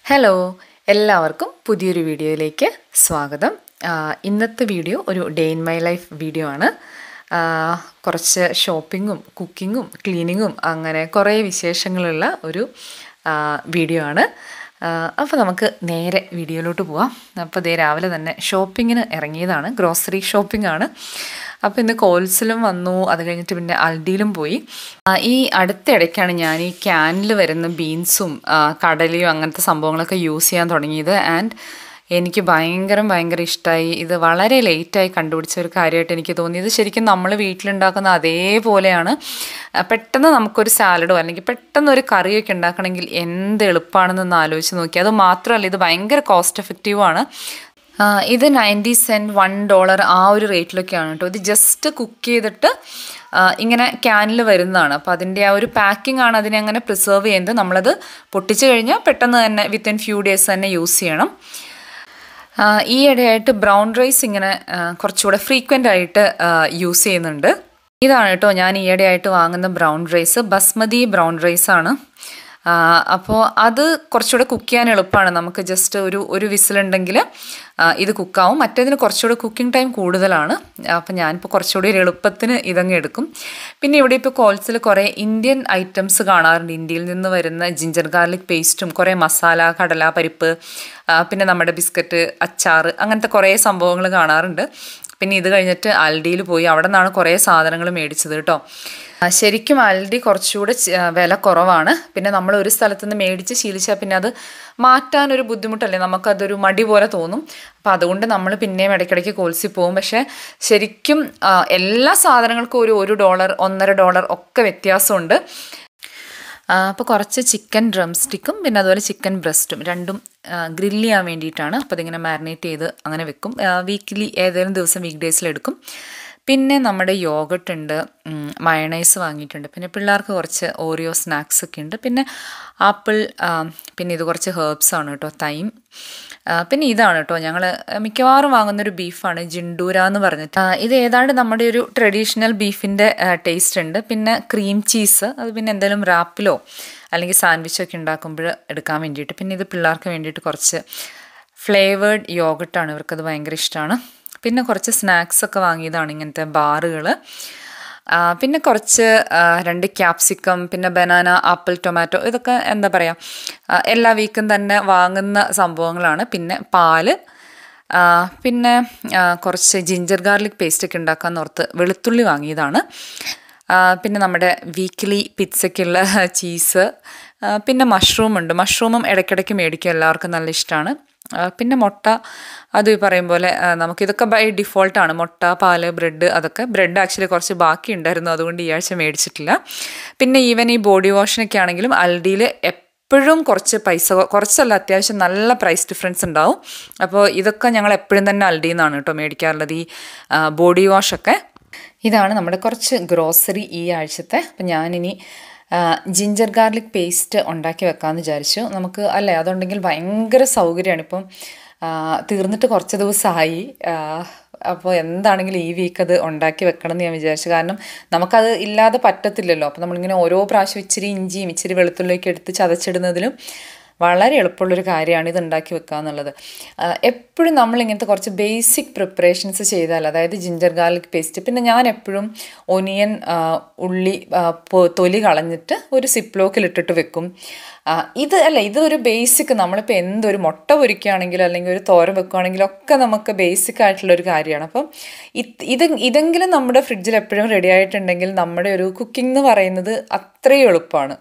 Hello എല്ലാവർക്കും പുതിയൊരു വീഡിയോയിലേക്ക് സ്വാഗതം ആ, ഇന്നത്തെ വീഡിയോ ഒരു day in my life video ആണ് ആ, കുറച്ച് ഷോപ്പിങ്ങും കുക്കിങ്ങും ക്ലീനിങ്ങും അങ്ങനെ കുറേ വിശേഷങ്ങളുള്ള ഒരു ആ, വീഡിയോ ആണ് അപ്പോൾ നമുക്ക് നേരെ വീഡിയോയിലോട്ട് പോവാം അപ്പോൾ ദേ രാവിലെ തന്നെ ഷോപ്പിങ്ങിന് ഇറങ്ങിയതാണ് ഗ്രോസറി ഷോപ്പിംഗ് ആണ് അപ്പോൾ ഇന്ന് കോൾസിലും വന്നു അത് കഴിഞ്ഞിട്ട് പിന്നെ അൽഡിയിലും പോയി ആ, ഈ അടുത്ത ഇടയ്ക്കാണ് ഞാൻ ഈ ക്യാനിൽ വരുന്ന ബീൻസും ആ, കടലയും അങ്ങനത്തെ സംഭവങ്ങളൊക്കെ യൂസ് ചെയ്യാൻ തുടങ്ങിയത് ആൻഡ് എനിക്ക് ഭയങ്കര ഭയങ്കര ഇഷ്ടമായി ഇത് വളരെ ലേറ്റായി കണ്ടുപിടിച്ച ഒരു കാര്യമായിട്ട് എനിക്ക് തോന്നി ഇത് ശരിക്കും നമ്മൾ വീട്ടിലുണ്ടാക്കുന്ന അതേപോലെയാണ് ആ, പെട്ടെന്ന് നമുക്കൊരു സാലഡോ അല്ലെങ്കിൽ പെട്ടെന്ന് ഒരു കറിയൊക്കെ ഉണ്ടാക്കണമെങ്കിൽ എന്ത് എളുപ്പമാണെന്നൊന്ന് ആലോചിച്ച് നോക്കി അത് മാത്രമല്ല ഇത് ഭയങ്കര കോസ്റ്റ് എഫക്റ്റീവാണ് ആ, ഇത് നയൻറ്റി സെൻറ്റ് വൺ ഡോളർ ആ ഒരു റേറ്റിലൊക്കെയാണ് കേട്ടോ ഇത് ജസ്റ്റ് കുക്ക് ചെയ്തിട്ട് ആ, ഇങ്ങനെ ക്യാനിൽ വരുന്നതാണ് അപ്പോൾ അതിൻ്റെ ആ ഒരു പാക്കിംഗ് ആണ് അതിനെ അങ്ങനെ പ്രിസർവ് ചെയ്യുന്നത് നമ്മളത് പൊട്ടിച്ച് കഴിഞ്ഞാൽ പെട്ടെന്ന് തന്നെ വിത്തിൻ ഫ്യൂ ഡേയ്സ് തന്നെ യൂസ് ചെയ്യണം ആ, ഈ ഇടയായിട്ട് ബ്രൗൺ റൈസ് ഇങ്ങനെ ആ, കുറച്ചുകൂടെ ഫ്രീക്വൻ്റ് ആയിട്ട് യൂസ് ചെയ്യുന്നുണ്ട് ഇതാണ് കേട്ടോ ഞാൻ ഈയിടെയായിട്ട് വാങ്ങുന്ന brown rice basmati brown rice ആണ് അപ്പോൾ അത് കുറച്ചുകൂടെ കുക്ക് ചെയ്യാൻ എളുപ്പമാണ് നമുക്ക് ജസ്റ്റ് ഒരു ഒരു വിസിലുണ്ടെങ്കിൽ ഇത് കുക്കാവും മറ്റേതിന് കുറച്ചുകൂടെ കുക്കിംഗ് ടൈം കൂടുതലാണ് അപ്പോൾ ഞാനിപ്പോൾ കുറച്ചുകൂടി ഒരു എളുപ്പത്തിന് ഇതങ്ങ് എടുക്കും പിന്നെ ഇവിടെ ഇപ്പോൾ കോൾസിൽ കുറേ ഇന്ത്യൻ ഐറ്റംസ് കാണാറുണ്ട് ഇന്ത്യയിൽ നിന്ന് വരുന്ന ജിഞ്ചർ ഗാർലിക് പേസ്റ്റും കുറേ മസാല കടല പരിപ്പ് ആ, പിന്നെ നമ്മുടെ ബിസ്ക്കറ്റ് അച്ചാർ അങ്ങനത്തെ കുറേ സംഭവങ്ങൾ കാണാറുണ്ട് പിന്നെ ഇത് കഴിഞ്ഞിട്ട് അൽഡിയിൽ പോയി അവിടെ നിന്നാണ് കുറേ സാധനങ്ങൾ മേടിച്ചത് കേട്ടോ ആ, ശരിക്കും അൽഡി കുറച്ചുകൂടെ ച- ആ, വില കുറവാണ് പിന്നെ നമ്മൾ ഒരു സ്ഥലത്ത് നിന്ന് മേടിച്ച് ശീലിച്ചാൽ പിന്നെ അത് മാറ്റാനൊരു ബുദ്ധിമുട്ടല്ലേ നമുക്കതൊരു മടി പോലെ തോന്നും അപ്പോൾ അതുകൊണ്ട് നമ്മൾ പിന്നെയും ഇടയ്ക്കിടയ്ക്ക് കോൾസി പോകും പക്ഷേ ശരിക്കും ആ, എല്ലാ സാധനങ്ങൾക്കും ഒരു ഒരു ഡോളർ ഒന്നര ഡോളർ ഒക്കെ വ്യത്യാസമുണ്ട് അപ്പോൾ കുറച്ച് ചിക്കൻ ഡ്രം സ്റ്റിക്കും പിന്നെ അതുപോലെ ചിക്കൻ ബ്രസ്റ്റും രണ്ടും ഗ്രില്ല് ചെയ്യാൻ വേണ്ടിയിട്ടാണ് അപ്പോൾ അതിങ്ങനെ മാരിനേറ്റ് ചെയ്ത് അങ്ങനെ വെക്കും വീക്കിലി ഏതെങ്കിലും ദിവസം വീക്ക് ഡേയ്സിൽ എടുക്കും പിന്നെ നമ്മുടെ യോഗട്ട് ഉണ്ട് മയണൈസ് വാങ്ങിയിട്ടുണ്ട് പിന്നെ പിള്ളേർക്ക് കുറച്ച് ഓറിയോ സ്നാക്സ് ഒക്കെ ഉണ്ട് പിന്നെ ആപ്പിൾ പിന്നെ ഇത് കുറച്ച് ഹേർബ്സ് ആണ് കേട്ടോ തൈം ആ, പിന്നെ ഇതാണ് കേട്ടോ ഞങ്ങൾ മിക്കവാറും വാങ്ങുന്നൊരു ബീഫാണ് ജിണ്ടൂര എന്ന് പറഞ്ഞിട്ട് ആ, ഇത് ഏതാണ്ട് നമ്മുടെ ഒരു ട്രഡീഷണൽ ബീഫിൻ്റെ ടേസ്റ്റ് ഉണ്ട് പിന്നെ ക്രീം ചീസ് അത് പിന്നെ എന്തെങ്കിലും റാപ്പിലോ അല്ലെങ്കിൽ സാൻഡ്വിച്ചൊക്കെ ഉണ്ടാക്കുമ്പോൾ എടുക്കാൻ വേണ്ടിയിട്ട് പിന്നെ ഇത് പിള്ളേർക്ക് വേണ്ടിയിട്ട് കുറച്ച് ഫ്ലേവേഡ് യോഗട്ടാണ് ഇവർക്കത് ഭയങ്കര ഇഷ്ടമാണ് പിന്നെ കുറച്ച് സ്നാക്സ് ഒക്കെ വാങ്ങിയതാണ് ഇങ്ങനത്തെ ബാറുകൾ പിന്നെ കുറച്ച് ആ, രണ്ട് ക്യാപ്സിക്കം പിന്നെ ബനാന ആപ്പിൾ ടൊമാറ്റോ ഇതൊക്കെ എന്താ പറയുക എല്ലാ വീക്കും തന്നെ വാങ്ങുന്ന സംഭവങ്ങളാണ് പിന്നെ പാല് ആ, പിന്നെ ആ, കുറച്ച് ജിഞ്ചർ ഗാർലിക് പേസ്റ്റ് ഒക്കെ ഉണ്ടാക്കാൻ ഓർത്ത് വെളുത്തുള്ളി വാങ്ങിയതാണ് ആ, പിന്നെ നമ്മുടെ വീക്കിലി പിzzയ്ക്കുള്ള ചീസ് ആ, പിന്നെ മഷ്റൂം ഉണ്ട് മഷ്റൂമും ഇടയ്ക്കിടയ്ക്ക് മേടിക്കും എല്ലാവർക്കും നല്ല ഇഷ്ടമാണ് ആ, പിന്നെ മുട്ട അത് ഈ പറയും പോലെ ആ, നമുക്കിതൊക്കെ ബൈ ഡിഫോൾട്ടാണ് മുട്ട പാല് ബ്രെഡ് അതൊക്കെ ബ്രെഡ് ആക്ച്വലി കുറച്ച് ബാക്കി ഉണ്ടായിരുന്നു അതുകൊണ്ട് ഈ ആഴ്ച മേടിച്ചിട്ടില്ല പിന്നെ ഈവൻ ഈ ബോഡി വാഷിനൊക്കെ ആണെങ്കിലും അൽഡിയിൽ എപ്പോഴും കുറച്ച് പൈസ കൊ- കുറച്ചല്ല അത്യാവശ്യം നല്ല പ്രൈസ് ഡിഫറൻസ് ഉണ്ടാവും അപ്പോൾ ഇതൊക്കെ ഞങ്ങൾ എപ്പോഴും തന്നെ അൽഡിയിൽ നിന്നാണ് കേട്ടോ മേടിക്കാറുള്ളത് ഈ ബോഡി വാഷൊക്കെ ഇതാണ് നമ്മുടെ കുറച്ച് ഗ്രോസറി ഈ ആഴ്ചത്തെ അപ്പം ഞാനിനി ജിഞ്ചർ ഗാർലിക് പേസ്റ്റ് ഉണ്ടാക്കി വെക്കാമെന്ന് വിചാരിച്ചു നമുക്ക് അല്ലേ അതുണ്ടെങ്കിൽ ഭയങ്കര സൗകര്യമാണ് ഇപ്പം ആ, തീർന്നിട്ട് കുറച്ച് ദിവസമായി അപ്പോൾ എന്താണെങ്കിലും ഈ വീക്ക് അത് ഉണ്ടാക്കി വെക്കണം എന്ന് ഞാൻ വിചാരിച്ചു കാരണം നമുക്കത് ഇല്ലാതെ പറ്റത്തില്ലല്ലോ അപ്പോൾ നമ്മളിങ്ങനെ ഓരോ പ്രാവശ്യം ഇച്ചിരി ഇഞ്ചിയും ഇച്ചിരി വെളുത്തുള്ളിയൊക്കെ എടുത്ത് ചതച്ചിടുന്നതിലും വളരെ എളുപ്പമുള്ളൊരു കാര്യമാണ് ഇത് ഉണ്ടാക്കി വെക്കുക എന്നുള്ളത് എപ്പോഴും നമ്മൾ ഇങ്ങനത്തെ കുറച്ച് ബേസിക് പ്രിപ്പറേഷൻസ് ചെയ്താൽ അതായത് ജിഞ്ചർ ഗാർലിക് പേസ്റ്റ് പിന്നെ ഞാൻ എപ്പോഴും ഒനിയൻ ആ, ഉള്ളി ആ, പൊ- തൊലി കളഞ്ഞിട്ട് ഒരു സിപ്ലോക്കിൽ ഇട്ടിട്ട് വെക്കും ആ, ഇത് അല്ല ഇത് ഒരു ബേസിക് നമ്മളിപ്പോൾ എന്തൊരു മുട്ട പൊരിക്കുകയാണെങ്കിലോ അല്ലെങ്കിൽ ഒരു തോരൻ വെക്കുകയാണെങ്കിലോ ഒക്കെ നമുക്ക് ബേസിക് ആയിട്ടുള്ള ഒരു കാര്യമാണ് അപ്പം ഇത് ഇത് ഇതെങ്കിലും നമ്മുടെ ഫ്രിഡ്ജിൽ എപ്പോഴും റെഡി ആയിട്ടുണ്ടെങ്കിൽ നമ്മുടെ ഒരു കുക്കിംഗ് എന്ന് പറയുന്നത് അത്രയും എളുപ്പമാണ്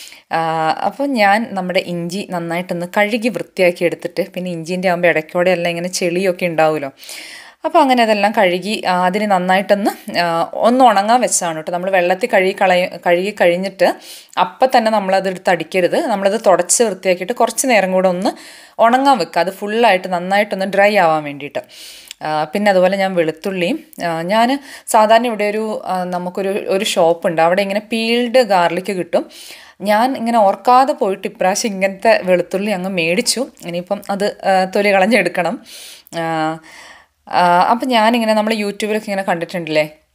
അപ്പോൾ ഞാൻ നമ്മുടെ ഇഞ്ചി നന്നായിട്ടൊന്ന് കഴുകി വൃത്തിയാക്കി എടുത്തിട്ട് പിന്നെ ഇഞ്ചിൻ്റെ ആകുമ്പോൾ ഇടയ്ക്കോടെ എല്ലാം ഇങ്ങനെ ചെളിയൊക്കെ ഉണ്ടാവുമല്ലോ അപ്പോൾ അങ്ങനെ അതെല്ലാം കഴുകി ആ, അതിന് നന്നായിട്ടൊന്ന് ആ, ഒന്ന് ഉണങ്ങാൻ വെച്ചതാണ് കേട്ടോ നമ്മൾ വെള്ളത്തിൽ കഴുകി കളയ കഴുകി കഴിഞ്ഞിട്ട് അപ്പം തന്നെ നമ്മളത് എടുത്ത് അടിക്കരുത് നമ്മളത് തുടച്ച് വൃത്തിയാക്കിയിട്ട് കുറച്ച് നേരം കൂടെ ഒന്ന് ഉണങ്ങാൻ വെക്കുക അത് ഫുള്ളായിട്ട് നന്നായിട്ടൊന്ന് ഡ്രൈ ആവാൻ വേണ്ടിയിട്ട് ആ, പിന്നെ അതുപോലെ ഞാൻ വെളുത്തുള്ളിയും ഞാൻ സാധാരണ ഇവിടെ ഒരു ആ, നമുക്കൊരു ഒരു ഷോപ്പുണ്ട് അവിടെ ഇങ്ങനെ പീൽഡ് ഗാർലിക് കിട്ടും ഞാൻ ഇങ്ങനെ ഓർക്കാതെ പോയിട്ട് ഇപ്രാവശ്യം ഇങ്ങനത്തെ വെളുത്തുള്ളി അങ്ങ് മേടിച്ചു ഇനിയിപ്പം അത് ആ, തൊലി കളഞ്ഞെടുക്കണം ആ, ആ, അപ്പം ഞാനിങ്ങനെ നമ്മൾ യൂട്യൂബിലൊക്കെ ഇങ്ങനെ കണ്ടിട്ടുണ്ടല്ലേ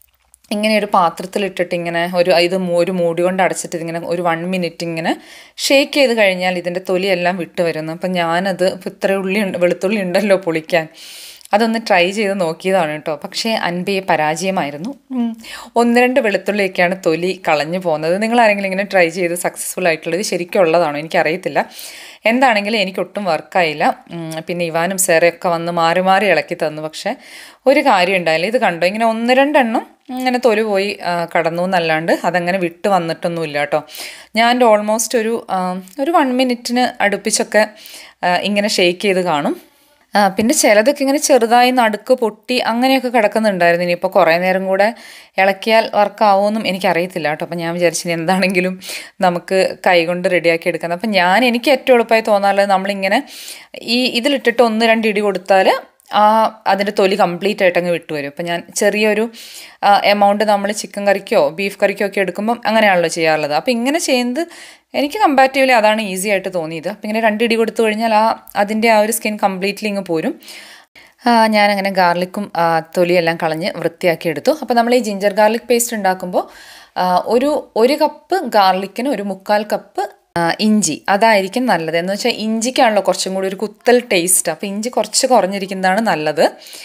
ഇങ്ങനെ ഒരു പാത്രത്തിലിട്ടിട്ട് ഇങ്ങനെ ഒരു ഇത് മൂ- ഒരു മൂടി കൊണ്ട് അടച്ചിട്ട് ഇങ്ങനെ ഒരു വൺ മിനിറ്റ് ഇങ്ങനെ ഷേക്ക് ചെയ്ത് കഴിഞ്ഞാൽ ഇതിൻ്റെ തൊലിയെല്ലാം വിട്ട് വരുന്നു അപ്പം ഞാനത് ഇപ്പം ഇത്ര ഉള്ളി ഉണ്ട് വെളുത്തുള്ളി ഉണ്ടല്ലോ പൊളിക്കാൻ അതൊന്ന് ട്രൈ ചെയ്ത് നോക്കിയതാണ് കേട്ടോ പക്ഷേ അൻപയെ പരാജയമായിരുന്നു ഉം. ഒന്ന് രണ്ട് വെളുത്തുള്ളിയൊക്കെയാണ് തൊലി കളഞ്ഞു പോകുന്നത് നിങ്ങൾ ആരെങ്കിലും ഇങ്ങനെ ട്രൈ ചെയ്ത് സക്സസ്ഫുൾ ആയിട്ടുള്ളത് ശരിക്കും ഉള്ളതാണോ എനിക്കറിയത്തില്ല എന്താണെങ്കിലും എനിക്കൊട്ടും വർക്കായില്ല ഉം, പിന്നെ ഇവാനും സേറയൊക്കെ വന്ന് മാറി മാറി ഇളക്കി തന്നു പക്ഷേ ഒരു കാര്യം ഉണ്ടായില്ല ഇത് കണ്ടോ ഇങ്ങനെ ഒന്ന് രണ്ടെണ്ണം ഇങ്ങനെ തൊലി പോയി ആ, കടന്നു എന്നല്ലാണ്ട് അതങ്ങനെ വിട്ട് വന്നിട്ടൊന്നുമില്ല കേട്ടോ ഞാൻ ഓൾമോസ്റ്റ് ഒരു ആ, ഒരു വൺ മിനിറ്റിന് അടുപ്പിച്ചൊക്കെ ആ, ഇങ്ങനെ ഷെയ്ക്ക് ചെയ്ത് കാണും ആ, പിന്നെ ചിലതൊക്കെ ഇങ്ങനെ ചെറുതായി നടുക്ക് പൊട്ടി അങ്ങനെയൊക്കെ കിടക്കുന്നുണ്ടായിരുന്നു ഇനിയിപ്പോൾ കുറേ നേരം കൂടെ ഇളക്കിയാൽ വർക്കാവുമെന്നും എനിക്കറിയത്തില്ല കേട്ടോ അപ്പം ഞാൻ വിചാരിച്ചു ഇനി എന്താണെങ്കിലും നമുക്ക് കൈകൊണ്ട് റെഡിയാക്കി എടുക്കാം അപ്പം ഞാൻ എനിക്ക് ഏറ്റവും എളുപ്പമായി തോന്നാറുള്ളത് നമ്മളിങ്ങനെ ഈ ഇതിലിട്ടിട്ട് ഒന്ന് രണ്ട് ഇടി കൊടുത്താൽ ആ അതിൻ്റെ തൊലി കംപ്ലീറ്റ് ആയിട്ട് അങ്ങ് വിട്ടുവരും അപ്പം ഞാൻ ചെറിയൊരു എമൗണ്ട് നമ്മൾ ചിക്കൻ കറിക്കോ ബീഫ് കറിക്കോ ഒക്കെ എടുക്കുമ്പം അങ്ങനെയാണല്ലോ ചെയ്യാറുള്ളത് അപ്പം ഇങ്ങനെ ചെയ്യുന്നത് എനിക്ക് കമ്പാരിറ്റീവ്ലി അതാണ് ഈസി ആയിട്ട് തോന്നിയത് അപ്പം ഇങ്ങനെ രണ്ട് ഇടി കൊടുത്തു കഴിഞ്ഞാൽ ആ അതിൻ്റെ ആ ഒരു സ്കിൻ കംപ്ലീറ്റ്ലി ഇങ്ങ് പോരും ആ, ഞാനങ്ങനെ ഗാർലിക്കും ആ, തൊലിയെല്ലാം കളഞ്ഞ് വൃത്തിയാക്കി എടുത്തു അപ്പോൾ നമ്മൾ ഈ ജിഞ്ചർ ഗാർലിക് പേസ്റ്റ് ഉണ്ടാക്കുമ്പോൾ ആ, ഒരു ഒരു കപ്പ് ഗാർലിക്കിന് ഒരു മുക്കാൽ കപ്പ് ആ, ഇഞ്ചി അതായിരിക്കും നല്ലത് എന്ന് വെച്ചാൽ ഇഞ്ചിക്കാണല്ലോ കുറച്ചും കൂടി ഒരു കുത്തൽ ടേസ്റ്റ് അപ്പോൾ ഇഞ്ചി കുറച്ച് കുറഞ്ഞിരിക്കുന്നതാണ് നല്ലത്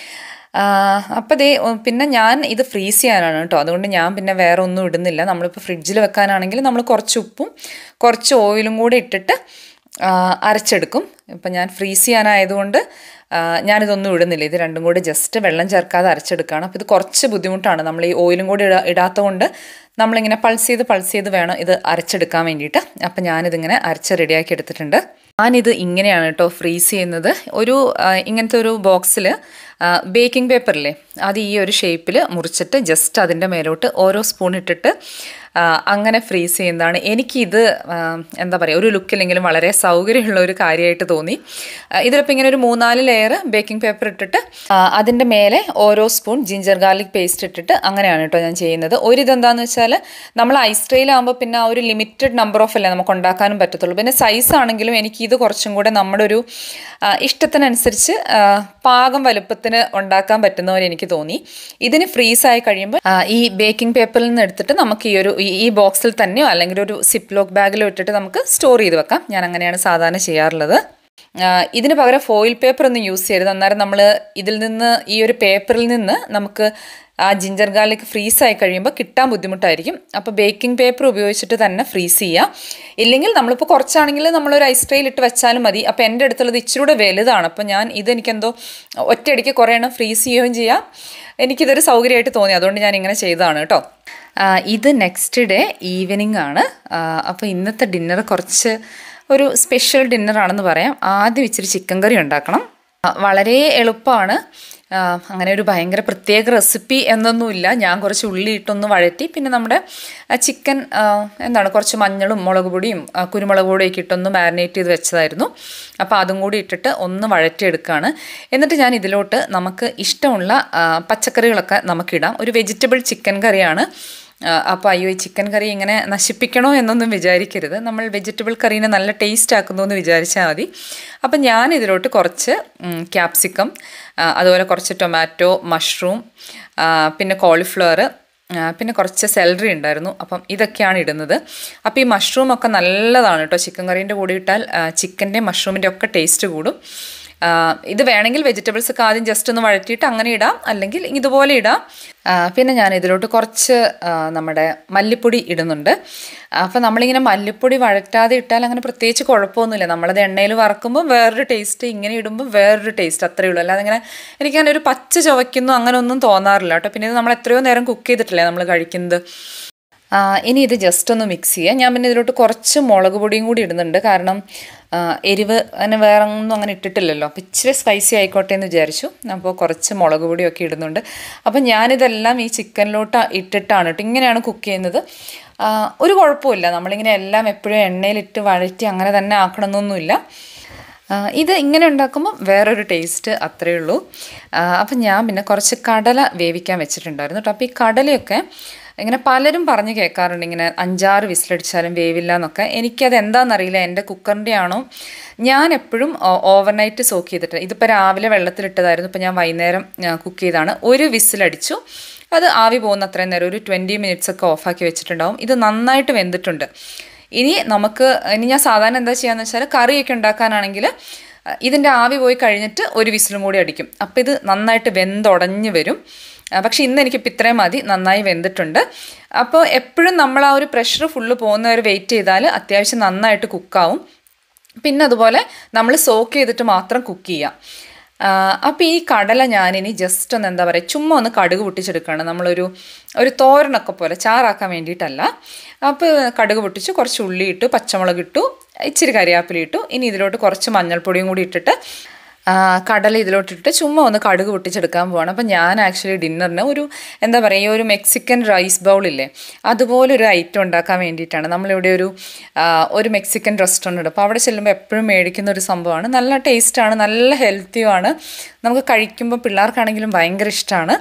അപ്പോൾ ദേ ഉം, പിന്നെ ഞാൻ ഇത് ഫ്രീസ് ചെയ്യാനാണ് കേട്ടോ അതുകൊണ്ട് ഞാൻ പിന്നെ വേറെ ഒന്നും ഇടുന്നില്ല നമ്മളിപ്പോൾ ഫ്രിഡ്ജിൽ വെക്കാനാണെങ്കിൽ നമ്മൾ കുറച്ച് ഉപ്പും കുറച്ച് ഓയിലും കൂടി ഇട്ടിട്ട് ആ, അരച്ചെടുക്കും ഇപ്പം ഞാൻ ഫ്രീസ് ചെയ്യാനായതുകൊണ്ട് ആ, ഞാനിതൊന്നും ഇടുന്നില്ല ഇത് രണ്ടും കൂടി ജസ്റ്റ് വെള്ളം ചേർക്കാതെ അരച്ചെടുക്കുകയാണ് അപ്പോൾ ഇത് കുറച്ച് ബുദ്ധിമുട്ടാണ് നമ്മൾ ഈ ഓയിലും കൂടി ഇടാ ഇടാത്തതുകൊണ്ട് നമ്മളിങ്ങനെ പൾസ് ചെയ്ത് പൾസ് ചെയ്ത് വേണം ഇത് അരച്ചെടുക്കാൻ വേണ്ടിയിട്ട് അപ്പം ഞാനിതിങ്ങനെ അരച്ച് റെഡിയാക്കി എടുത്തിട്ടുണ്ട് ഞാനിത് ഇങ്ങനെയാണ് കേട്ടോ ഫ്രീസ് ചെയ്യുന്നത് ഒരു ആ, ഇങ്ങനത്തെ ഒരു ബോക്സിൽ ബേക്കിംഗ് പേപ്പറില്ലേ അത് ഈ ഒരു ഷേപ്പിൽ മുറിച്ചിട്ട് ജസ്റ്റ് അതിൻ്റെ മേലോട്ട് ഓരോ സ്പൂൺ ഇട്ടിട്ട് ആ, അങ്ങനെ ഫ്രീസ് ചെയ്യുന്നതാണ് എനിക്കിത് ആ, എന്താ പറയുക ഒരു ലുക്കില്ലെങ്കിലും വളരെ സൗകര്യമുള്ള ഒരു കാര്യമായിട്ട് തോന്നി ആ, ഇതിലിപ്പോൾ ഇങ്ങനെ ഒരു മൂന്നാല് ലെയർ ബേക്കിംഗ് പേപ്പർ ഇട്ടിട്ട് ആ, അതിൻ്റെ മേലെ ഓരോ സ്പൂൺ ജിഞ്ചർ ഗാർലിക് പേസ്റ്റ് ഇട്ടിട്ട് അങ്ങനെയാണ് കേട്ടോ ഞാൻ ചെയ്യുന്നത് ഒരു ഇതെന്താണെന്ന് വെച്ചാൽ നമ്മൾ ഐസ് ട്രെയിലാകുമ്പോൾ പിന്നെ ആ ഒരു ലിമിറ്റഡ് നമ്പർ ഓഫ് അല്ലേ നമുക്ക് ഉണ്ടാക്കാനും പറ്റത്തുള്ളൂ പിന്നെ സൈസ് ആണെങ്കിലും എനിക്ക് ഇത് കുറച്ചും കൂടെ നമ്മുടെ ഒരു ആ, ഇഷ്ടത്തിനനുസരിച്ച് ആ, പാകം വലുപ്പത്തിന് ഉണ്ടാക്കാൻ പറ്റുന്ന പോലെ എനിക്ക് തോന്നി ഇതിന് ഫ്രീസായി കഴിയുമ്പോൾ ആ, ഈ ബേക്കിംഗ് പേപ്പറിൽ നിന്ന് എടുത്തിട്ട് നമുക്ക് ഈ ഒരു ഈ- ഈ ബോക്സിൽ തന്നെയോ അല്ലെങ്കിൽ ഒരു സിപ്പ് ലോക്ക് ബാഗിലോ ഇട്ടിട്ട് നമുക്ക് സ്റ്റോർ ചെയ്ത് വെക്കാം ഞാൻ അങ്ങനെയാണ് സാധാരണ ചെയ്യാറുള്ളത് ആ, ഇതിന് പകരം ഫോയിൽ പേപ്പർ ഒന്നും യൂസ് ചെയ്യരുത് അന്നേരം നമ്മൾ ഇതിൽ നിന്ന് ഈ ഒരു പേപ്പറിൽ നിന്ന് നമുക്ക് ആ ജിഞ്ചർ ഗാർലിക് ഫ്രീസ് ആയി കഴിയുമ്പോൾ കിട്ടാൻ ബുദ്ധിമുട്ടായിരിക്കും അപ്പോൾ ബേക്കിംഗ് പേപ്പർ ഉപയോഗിച്ചിട്ട് തന്നെ ഫ്രീസ് ചെയ്യുക ഇല്ലെങ്കിൽ നമ്മളിപ്പോൾ കുറച്ചാണെങ്കിൽ നമ്മളൊരു ഐസ് ട്രെയിൽ ഇട്ട് വെച്ചാലും മതി അപ്പോൾ എൻ്റെ അടുത്തുള്ളത് ഇച്ചിരി കൂടെ വലുതാണ് അപ്പോൾ ഞാൻ ഇതെനിക്കെന്തോ ഒറ്റയടിക്ക് കുറേ എണ്ണം ഫ്രീസ് ചെയ്യുകയും ചെയ്യാം എനിക്കിതൊരു സൗകര്യമായിട്ട് തോന്നി അതുകൊണ്ട് ഞാൻ ഇങ്ങനെ ചെയ്തതാണ് കേട്ടോ ആ, ഇത് നെക്സ്റ്റ് ഡേ ഈവനിങ് ആണ് അപ്പോൾ ഇന്നത്തെ ഡിന്നർ കുറച്ച് ഒരു സ്പെഷ്യൽ ഡിന്നറാണെന്ന് പറയാം ആദ്യം ഇച്ചിരി ചിക്കൻ കറി ഉണ്ടാക്കണം ആ, വളരെ എളുപ്പമാണ് ആ, അങ്ങനെ ഒരു ഭയങ്കര പ്രത്യേക റെസിപ്പി എന്നൊന്നുമില്ല ഞാൻ കുറച്ച് ഉള്ളി ഇട്ടൊന്ന് വഴറ്റി പിന്നെ നമ്മുടെ ആ, ചിക്കൻ ആ, എന്താണ് കുറച്ച് മഞ്ഞളും മുളക് പൊടിയും ആ, കുരുമുളക് പൊടിയൊക്കെ ഇട്ടൊന്ന് മാരിനേറ്റ് ചെയ്ത് വെച്ചതായിരുന്നു അപ്പോൾ അതും കൂടി ഇട്ടിട്ട് ഒന്ന് വഴറ്റിയെടുക്കുകയാണ് എന്നിട്ട് ഞാൻ ഇതിലോട്ട് നമുക്ക് ഇഷ്ടമുള്ള ആ, പച്ചക്കറികളൊക്കെ നമുക്കിടാം ഒരു വെജിറ്റബിൾ ചിക്കൻ കറിയാണ് അപ്പോൾ അയ്യോ ഈ ചിക്കൻ കറി ഇങ്ങനെ നശിപ്പിക്കണോ എന്നൊന്നും വിചാരിക്കരുത് നമ്മൾ വെജിറ്റബിൾ കറീനെ നല്ല ടേസ്റ്റ് ആക്കുന്നു എന്ന് വിചാരിച്ചാൽ മതി അപ്പം ഞാൻ ഇതിലോട്ട് കുറച്ച് ക്യാപ്സിക്കം അതുപോലെ കുറച്ച് ടൊമാറ്റോ മഷ്റൂം ആ, പിന്നെ കോളിഫ്ലവർ പിന്നെ കുറച്ച് സെലറി ഉണ്ടായിരുന്നു അപ്പം ഇതൊക്കെയാണ് ഇടുന്നത് അപ്പോൾ ഈ മഷ്റൂം ഒക്കെ നല്ലതാണ് കേട്ടോ ചിക്കൻ കറീൻ്റെ കൂടെ ഇട്ടാൽ ചിക്കൻ്റെ മഷ്റൂമിൻ്റെ ഒക്കെ ടേസ്റ്റ് കൂടും ആ, ഇത് വേണമെങ്കിൽ വെജിറ്റബിൾസ് ഒക്കെ ആദ്യം ജസ്റ്റ് ഒന്ന് വഴറ്റിയിട്ട് അങ്ങനെ ഇടാം അല്ലെങ്കിൽ ഇതുപോലെ ഇടാം ആ, പിന്നെ ഞാൻ ഇതിലോട്ട് കുറച്ച് ആ, നമ്മുടെ മല്ലിപ്പൊടി ഇടുന്നുണ്ട് അപ്പോൾ നമ്മളിങ്ങനെ മല്ലിപ്പൊടി വഴറ്റാതെ ഇട്ടാൽ അങ്ങനെ പ്രത്യേകിച്ച് കുഴപ്പമൊന്നുമില്ല നമ്മളത് എണ്ണയിൽ വറക്കുമ്പോൾ വേറൊരു ടേസ്റ്റ് ഇങ്ങനെ ഇടുമ്പോൾ വേറൊരു ടേസ്റ്റ് അത്രയേ ഉള്ളൂ അല്ലാതെ ഇങ്ങനെ എനിക്കങ്ങനെ ഒരു പച്ച ചുവയ്ക്കുന്നു അങ്ങനെ ഒന്നും തോന്നാറില്ല കേട്ടോ പിന്നെ ഇത് നമ്മൾ എത്രയോ നേരം കുക്ക് ചെയ്തിട്ടില്ലേ നമ്മൾ കഴിക്കുന്നത് ആ, ഇനി ഇത് ജസ്റ്റ് ഒന്ന് മിക്സ് ചെയ്യുക ഞാൻ പിന്നെ ഇതിലോട്ട് കുറച്ച് മുളക് പൊടിയും കൂടി ഇടുന്നുണ്ട് കാരണം ആ, എരിവ് അങ്ങനെ വേറെ ഒന്നും അങ്ങനെ ഇട്ടിട്ടില്ലല്ലോ അപ്പോൾ ഇച്ചിരി സ്പൈസി ആയിക്കോട്ടെ എന്ന് വിചാരിച്ചു അപ്പോൾ കുറച്ച് മുളക് പൊടിയൊക്കെ ഇടുന്നുണ്ട് അപ്പം ഞാനിതെല്ലാം ഈ ചിക്കനിലോട്ട് ഇട്ടിട്ടാണ് കേട്ടോ ഇങ്ങനെയാണ് കുക്ക് ചെയ്യുന്നത് ആ, ഒരു കുഴപ്പമില്ല നമ്മളിങ്ങനെ എല്ലാം എപ്പോഴും എണ്ണയിലിട്ട് വഴറ്റി അങ്ങനെ തന്നെ ആക്കണമെന്നൊന്നുമില്ല ആ, ഇത് ഇങ്ങനെ ഉണ്ടാക്കുമ്പോൾ വേറൊരു ടേസ്റ്റ് അത്രയേ ഉള്ളൂ ആ, അപ്പം ഞാൻ പിന്നെ കുറച്ച് കടല വേവിക്കാൻ വെച്ചിട്ടുണ്ടായിരുന്നു കേട്ടോ അപ്പോൾ ഈ കടലയൊക്കെ ഇങ്ങനെ പലരും പറഞ്ഞ് കേൾക്കാറുണ്ട് ഇങ്ങനെ അഞ്ചാറ് വിസിലടിച്ചാലും വേവില്ല എന്നൊക്കെ എനിക്കത് എന്താണെന്നറിയില്ല എൻ്റെ കുക്കറിൻ്റെ ആണോ ഞാൻ എപ്പോഴും ഓവർനൈറ്റ് സോക്ക് ചെയ്തിട്ട് ഇതിപ്പോൾ രാവിലെ വെള്ളത്തിലിട്ടതായിരുന്നു ഇപ്പോൾ ഞാൻ വൈകുന്നേരം കുക്ക് ചെയ്താണ് ഒരു വിസിലടിച്ചു അത് ആവി പോകുന്ന അത്രയും നേരം ഒരു ട്വൻറ്റി മിനിറ്റ്സ് ഒക്കെ ഓഫാക്കി വെച്ചിട്ടുണ്ടാവും ഇത് നന്നായിട്ട് വെന്തിട്ടുണ്ട് ഇനി നമുക്ക് ഇനി ഞാൻ സാധാരണ എന്താ ചെയ്യാന്ന് വെച്ചാൽ കറിയൊക്കെ ഉണ്ടാക്കാനാണെങ്കിൽ ഇതിൻ്റെ ആവി പോയി കഴിഞ്ഞിട്ട് ഒരു വിസിലും കൂടി അടിക്കും അപ്പോൾ ഇത് നന്നായിട്ട് വെന്തുടഞ്ഞ് വരും ആ, പക്ഷേ ഇന്ന് എനിക്കിപ്പോൾ ഇത്രയും മതി നന്നായി വെന്തിട്ടുണ്ട് അപ്പോൾ എപ്പോഴും നമ്മൾ ആ ഒരു പ്രഷർ ഫുള്ള് പോകുന്നവർ വെയിറ്റ് ചെയ്താൽ അത്യാവശ്യം നന്നായിട്ട് കുക്കാവും പിന്നെ അതുപോലെ നമ്മൾ സോക്ക് ചെയ്തിട്ട് മാത്രം കുക്ക് ചെയ്യാം അപ്പോൾ ഈ കടല ഞാനിനി ജസ്റ്റ് ഒന്ന് എന്താ പറയുക ചുമ്മാ ഒന്ന് കടുക് പൊട്ടിച്ചെടുക്കുകയാണ് നമ്മളൊരു ഒരു തോരനൊക്കെ പോലെ ചാറാക്കാൻ വേണ്ടിയിട്ടല്ല അപ്പോൾ കടുക് പൊട്ടിച്ച് കുറച്ച് ഉള്ളി ഇട്ടു പച്ചമുളക് ഇട്ടു ഇച്ചിരി കരിയാപ്പില ഇട്ടു ഇനി ഇതിലോട്ട് കുറച്ച് മഞ്ഞൾപ്പൊടിയും കൂടി ഇട്ടിട്ട് ആ, കടല ഇതിലോട്ടിട്ട് ചുമ്മാ ഒന്ന് കടുക് പൊട്ടിച്ചെടുക്കാൻ പോവാണ് അപ്പം ഞാൻ ആക്ച്വലി ഡിന്നറിന് ഒരു എന്താ പറയുക ഈ ഒരു മെക്സിക്കൻ റൈസ് ബൗളില്ലേ അതുപോലെ ഒരു ഐറ്റം ഉണ്ടാക്കാൻ വേണ്ടിയിട്ടാണ് നമ്മളിവിടെ ഒരു ആ, ഒരു മെക്സിക്കൻ റെസ്റ്റോറൻറ്റ് ഉണ്ട് അപ്പോൾ അവിടെ ചെല്ലുമ്പോൾ എപ്പോഴും മേടിക്കുന്ന ഒരു സംഭവമാണ് നല്ല ടേസ്റ്റാണ് നല്ല ഹെൽത്തിയുമാണ് നമുക്ക് കഴിക്കുമ്പോൾ പിള്ളേർക്കാണെങ്കിലും ഭയങ്കര ഇഷ്ടമാണ്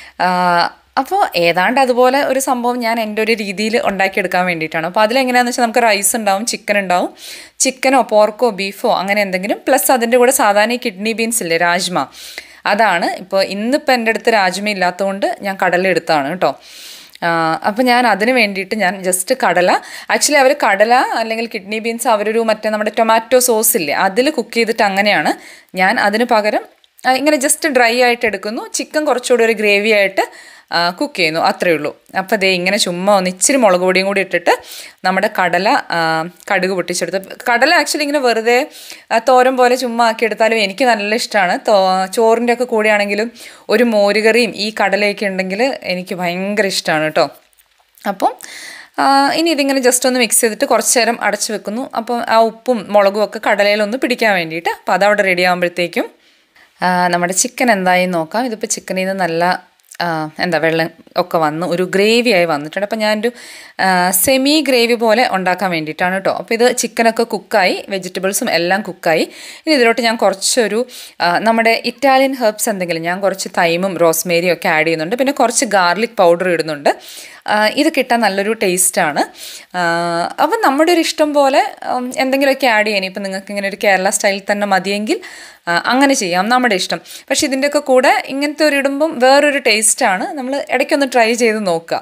അപ്പോൾ ഏതാണ്ട് അതുപോലെ ഒരു സംഭവം ഞാൻ എൻ്റെ ഒരു രീതിയിൽ ഉണ്ടാക്കിയെടുക്കാൻ വേണ്ടിയിട്ടാണ് അപ്പോൾ അതിലെങ്ങനെയാണെന്ന് വെച്ചാൽ നമുക്ക് റൈസ് ഉണ്ടാവും ചിക്കൻ ഉണ്ടാവും ചിക്കനോ പോർക്കോ ബീഫോ അങ്ങനെ എന്തെങ്കിലും പ്ലസ് അതിൻ്റെ കൂടെ സാധാരണ ഈ കിഡ്നി ബീൻസ് ഇല്ലേ രാജ്മ അതാണ് ഇപ്പോൾ ഇന്നിപ്പോൾ എൻ്റെ അടുത്ത് രാജ്മ ഇല്ലാത്തതുകൊണ്ട് ഞാൻ കടല എടുത്താണ് കേട്ടോ അപ്പോൾ ഞാൻ അതിന് വേണ്ടിയിട്ട് ഞാൻ ജസ്റ്റ് കടല ആക്ച്വലി അവർ കടല അല്ലെങ്കിൽ കിഡ്നി ബീൻസ് അവരൊരു മറ്റേ നമ്മുടെ ടൊമാറ്റോ സോസ് ഇല്ലേ അതിൽ കുക്ക് ചെയ്തിട്ട് അങ്ങനെയാണ് ഞാൻ അതിന് പകരം ആ, ഇങ്ങനെ ജസ്റ്റ് ഡ്രൈ ആയിട്ട് എടുക്കുന്നു ചിക്കൻ കുറച്ചുകൂടി ഒരു ഗ്രേവി ആയിട്ട് കുക്ക് ചെയ്യുന്നു അത്രയേ ഉള്ളൂ അപ്പോൾ ദേ ഇങ്ങനെ ചുമ്മാ ഒന്ന് ഇച്ചിരി മുളക് പൊടിയും കൂടി ഇട്ടിട്ട് നമ്മുടെ കടല ആ, കടുക് പൊട്ടിച്ചെടുത്ത് കടല ആക്ച്വലി ഇങ്ങനെ വെറുതെ ആ, തോരൻ പോലെ ചുമ്മാ ആക്കി എടുത്താലും എനിക്ക് നല്ല ഇഷ്ടമാണ് തോ ചോറിൻ്റെ ഒക്കെ കൂടെയാണെങ്കിലും ഒരു മോരുകറിയും ഈ കടലയൊക്കെ ഉണ്ടെങ്കിൽ എനിക്ക് ഭയങ്കര ഇഷ്ടമാണ് കേട്ടോ അപ്പം ആ, ഇനി ഇതിങ്ങനെ ജസ്റ്റ് ഒന്ന് മിക്സ് ചെയ്തിട്ട് കുറച്ച് നേരം അടച്ചു വെക്കുന്നു അപ്പോൾ ആ ഉപ്പും മുളകും ഒക്കെ കടലയിലൊന്ന് പിടിക്കാൻ വേണ്ടിയിട്ട് അപ്പോൾ അതവിടെ റെഡി ആകുമ്പോഴത്തേക്കും ആ, നമ്മുടെ ചിക്കൻ എന്തായി നോക്കാം ഇതിപ്പോൾ ചിക്കനിൽ നിന്ന് നല്ല ആ, എന്താ വെള്ളം ഒക്കെ വന്ന് ഒരു ഗ്രേവി ആയി വന്നിട്ടുണ്ട് അപ്പോൾ ഞാനൊരു സെമി ഗ്രേവി പോലെ ഉണ്ടാക്കാൻ വേണ്ടിയിട്ടാണ് കേട്ടോ അപ്പോൾ ഇത് ചിക്കനൊക്കെ കുക്കായി വെജിറ്റബിൾസും എല്ലാം കുക്കായി ഇനി ഇതിലോട്ട് ഞാൻ കുറച്ചൊരു ആ, നമ്മുടെ ഇറ്റാലിയൻ ഹെർബ്സ് എന്തെങ്കിലും ഞാൻ കുറച്ച് തൈമും റോസ്മേരിയും ഒക്കെ ആഡ് ചെയ്യുന്നുണ്ട് പിന്നെ കുറച്ച് ഗാർലിക് പൗഡർ ഇടുന്നുണ്ട് ആ, ഇത് കിട്ടാൻ നല്ലൊരു ടേസ്റ്റാണ് അപ്പം നമ്മുടെ ഒരു ഇഷ്ടം പോലെ ഉം, എന്തെങ്കിലുമൊക്കെ ആഡ് ചെയ്യാൻ ഇപ്പം നിങ്ങൾക്ക് ഇങ്ങനെ ഒരു കേരള സ്റ്റൈലിൽ തന്നെ മതിയെങ്കിൽ ആ, അങ്ങനെ ചെയ്യാം നമ്മുടെ ഇഷ്ടം പക്ഷേ ഇതിൻ്റെയൊക്കെ കൂടെ ഇങ്ങനത്തെ ഒരു ഇടുമ്പം വേറൊരു ടേസ്റ്റാണ് നമ്മൾ ഇടയ്ക്കൊന്ന് ട്രൈ ചെയ്ത് നോക്കുക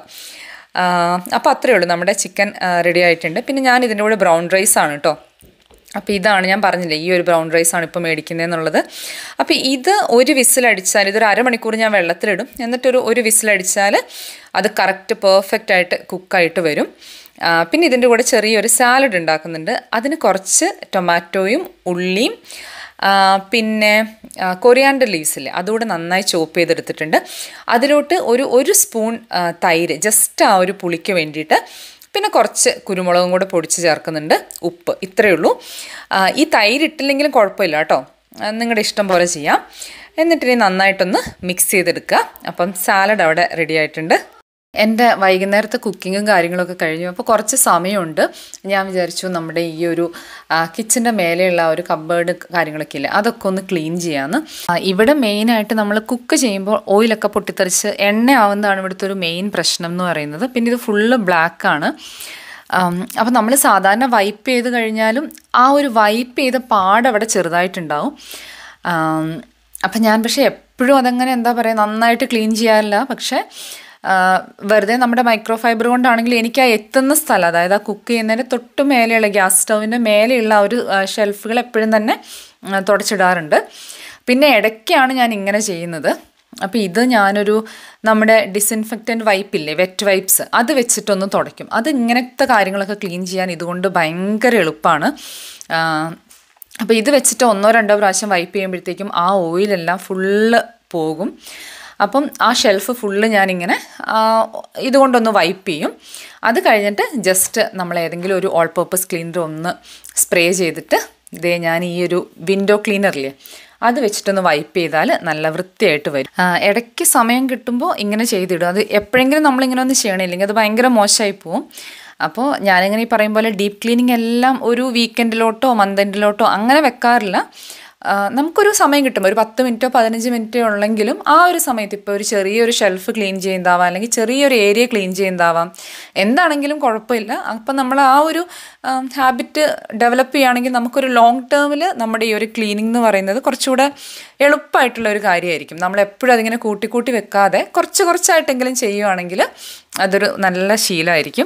അപ്പോൾ അത്രയേ ഉള്ളൂ നമ്മുടെ ചിക്കൻ റെഡി ആയിട്ടുണ്ട് പിന്നെ ഞാൻ ഇതിൻ്റെ കൂടെ ബ്രൗൺ റൈസ് ആണ് കേട്ടോ അപ്പോൾ ഇതാണ് ഞാൻ പറഞ്ഞില്ലേ ഈ ഒരു ബ്രൗൺ റൈസാണ് ഇപ്പോൾ മേടിക്കുന്നതെന്നുള്ളത് അപ്പോൾ ഇത് ഒരു വിസിലടിച്ചാൽ ഇതൊരു അരമണിക്കൂർ ഞാൻ വെള്ളത്തിലിടും എന്നിട്ടൊരു ഒരു വിസിലടിച്ചാൽ അത് കറക്റ്റ് പെർഫെക്റ്റ് ആയിട്ട് കുക്കായിട്ട് വരും ആ, പിന്നെ ഇതിൻ്റെ കൂടെ ചെറിയൊരു സാലഡ് ഉണ്ടാക്കുന്നുണ്ട് അതിന് കുറച്ച് ടൊമാറ്റോയും ഉള്ളിയും ആ, പിന്നെ കൊറിയാണ്ടർ ലീവ്സ് ഇല്ലേ അതുകൂടെ നന്നായി ചോപ്പ് ചെയ്തെടുത്തിട്ടുണ്ട് അതിലോട്ട് ഒരു ഒരു സ്പൂൺ ആ, തൈര് ജസ്റ്റ് ആ ഒരു പുളിക്ക് വേണ്ടിയിട്ട് പിന്നെ കുറച്ച് കുരുമുളകും കൂടെ പൊടിച്ച് ചേർക്കുന്നുണ്ട് ഉപ്പ് ഇത്രയേ ഉള്ളൂ ആ, ഈ തൈര് ഇട്ടില്ലെങ്കിലും കുഴപ്പമില്ല കേട്ടോ ആ, നിങ്ങളുടെ ഇഷ്ടം പോലെ ചെയ്യാം എന്നിട്ടിനി നന്നായിട്ടൊന്ന് മിക്സ് ചെയ്തെടുക്കുക അപ്പം സാലഡ് അവിടെ റെഡി ആയിട്ടുണ്ട് എൻ്റെ വൈകുന്നേരത്തെ കുക്കിങ്ങും കാര്യങ്ങളൊക്കെ കഴിഞ്ഞു അപ്പോൾ കുറച്ച് സമയമുണ്ട് ഞാൻ വിചാരിച്ചു നമ്മുടെ ഈ ഒരു കിച്ചൻ്റെ മേലെയുള്ള ആ ഒരു കബേർഡ് കാര്യങ്ങളൊക്കെ ഇല്ലേ അതൊക്കെ ഒന്ന് ക്ലീൻ ചെയ്യാമെന്ന് ആ, ഇവിടെ മെയിനായിട്ട് നമ്മൾ കുക്ക് ചെയ്യുമ്പോൾ ഓയിലൊക്കെ പൊട്ടിത്തെറിച്ച് എണ്ണ ആവുന്നതാണ് ഇവിടുത്തെ ഒരു മെയിൻ പ്രശ്നം എന്ന് പറയുന്നത് പിന്നെ ഇത് ഫുള്ള് ബ്ലാക്കാണ് അപ്പം നമ്മൾ സാധാരണ വൈപ്പ് ചെയ്ത് കഴിഞ്ഞാലും ആ ഒരു വൈപ്പ് ചെയ്ത പാട് അവിടെ ചെറുതായിട്ടുണ്ടാവും ആം, അപ്പം ഞാൻ പക്ഷേ എപ്പോഴും അതങ്ങനെ എന്താ പറയുക നന്നായിട്ട് ക്ലീൻ ചെയ്യാറില്ല പക്ഷേ ആ, വെറുതെ നമ്മുടെ മൈക്രോ ഫൈബർ കൊണ്ടാണെങ്കിൽ എനിക്ക് ആ എത്തുന്ന സ്ഥലം അതായത് ആ കുക്ക് ചെയ്യുന്നതിൻ്റെ തൊട്ട് മേലെയുള്ള ഗ്യാസ് സ്റ്റൗവിൻ്റെ മേലെയുള്ള ആ ഒരു ഷെൽഫുകൾ എപ്പോഴും തന്നെ ആ, തുടച്ചിടാറുണ്ട് പിന്നെ ഇടയ്ക്കാണ് ഞാൻ ഇങ്ങനെ ചെയ്യുന്നത് അപ്പോൾ ഇത് ഞാനൊരു നമ്മുടെ ഡിസിൻഫെക്റ്റൻറ്റ് വൈപ്പില്ലേ വെറ്റ് വൈപ്സ് അത് വെച്ചിട്ടൊന്ന് തുടയ്ക്കും അത് ഇങ്ങനത്തെ കാര്യങ്ങളൊക്കെ ക്ലീൻ ചെയ്യാൻ ഇതുകൊണ്ട് ഭയങ്കര എളുപ്പമാണ് അപ്പോൾ ഇത് വെച്ചിട്ട് ഒന്നോ രണ്ടോ പ്രാവശ്യം വൈപ്പ് ചെയ്യുമ്പോഴത്തേക്കും ആ ഓയിലെല്ലാം ഫുള്ള് പോകും അപ്പം ആ ഷെൽഫ് ഫുള്ള് ഞാനിങ്ങനെ ആ, ഇതുകൊണ്ടൊന്ന് വൈപ്പ് ചെയ്യും അത് കഴിഞ്ഞിട്ട് ജസ്റ്റ് നമ്മൾ ഏതെങ്കിലും ഒരു ഓൾ പർപ്പസ് ക്ലീനർ ഒന്ന് സ്പ്രേ ചെയ്തിട്ട് ഇതേ ഞാൻ ഈ ഒരു വിൻഡോ ക്ലീനറില്ലേ അത് വെച്ചിട്ടൊന്ന് വൈപ്പ് ചെയ്താൽ നല്ല വൃത്തിയായിട്ട് വരും ആ, ഇടയ്ക്ക് സമയം കിട്ടുമ്പോൾ ഇങ്ങനെ ചെയ്തിടും അത് എപ്പോഴെങ്കിലും നമ്മളിങ്ങനെ ഒന്ന് ചെയ്യണില്ലെങ്കിൽ അത് ഭയങ്കര മോശമായി പോവും അപ്പോൾ ഞാനിങ്ങനെ ഈ പറയും പോലെ ഡീപ്പ് ക്ലീനിങ് എല്ലാം ഒരു വീക്കെൻഡിലോട്ടോ മന്ത് എൻഡിലോട്ടോ അങ്ങനെ വെക്കാറില്ല ആ, നമുക്കൊരു സമയം കിട്ടും ഒരു പത്ത് മിനിറ്റോ പതിനഞ്ച് മിനിറ്റോ ഉള്ളെങ്കിലും ആ ഒരു സമയത്ത് ഇപ്പോൾ ഒരു ചെറിയൊരു ഷെൽഫ് ക്ലീൻ ചെയ്യുന്നതാവാം അല്ലെങ്കിൽ ചെറിയൊരു ഏരിയ ക്ലീൻ ചെയ്യുന്നതാവാം എന്താണെങ്കിലും കുഴപ്പമില്ല അപ്പം നമ്മൾ ആ ഒരു ഹാബിറ്റ് ഡെവലപ്പ് ചെയ്യുകയാണെങ്കിൽ നമുക്കൊരു ലോങ് ടേമിൽ നമ്മുടെ ഈ ഒരു ക്ലീനിങ് എന്ന് പറയുന്നത് കുറച്ചുകൂടെ എളുപ്പമായിട്ടുള്ള ഒരു കാര്യമായിരിക്കും നമ്മൾ എപ്പോഴും അതിങ്ങനെ കൂട്ടി കൂട്ടി വെക്കാതെ കുറച്ച് കുറച്ചായിട്ടെങ്കിലും ചെയ്യുവാണെങ്കിൽ അതൊരു നല്ല ശീലമായിരിക്കും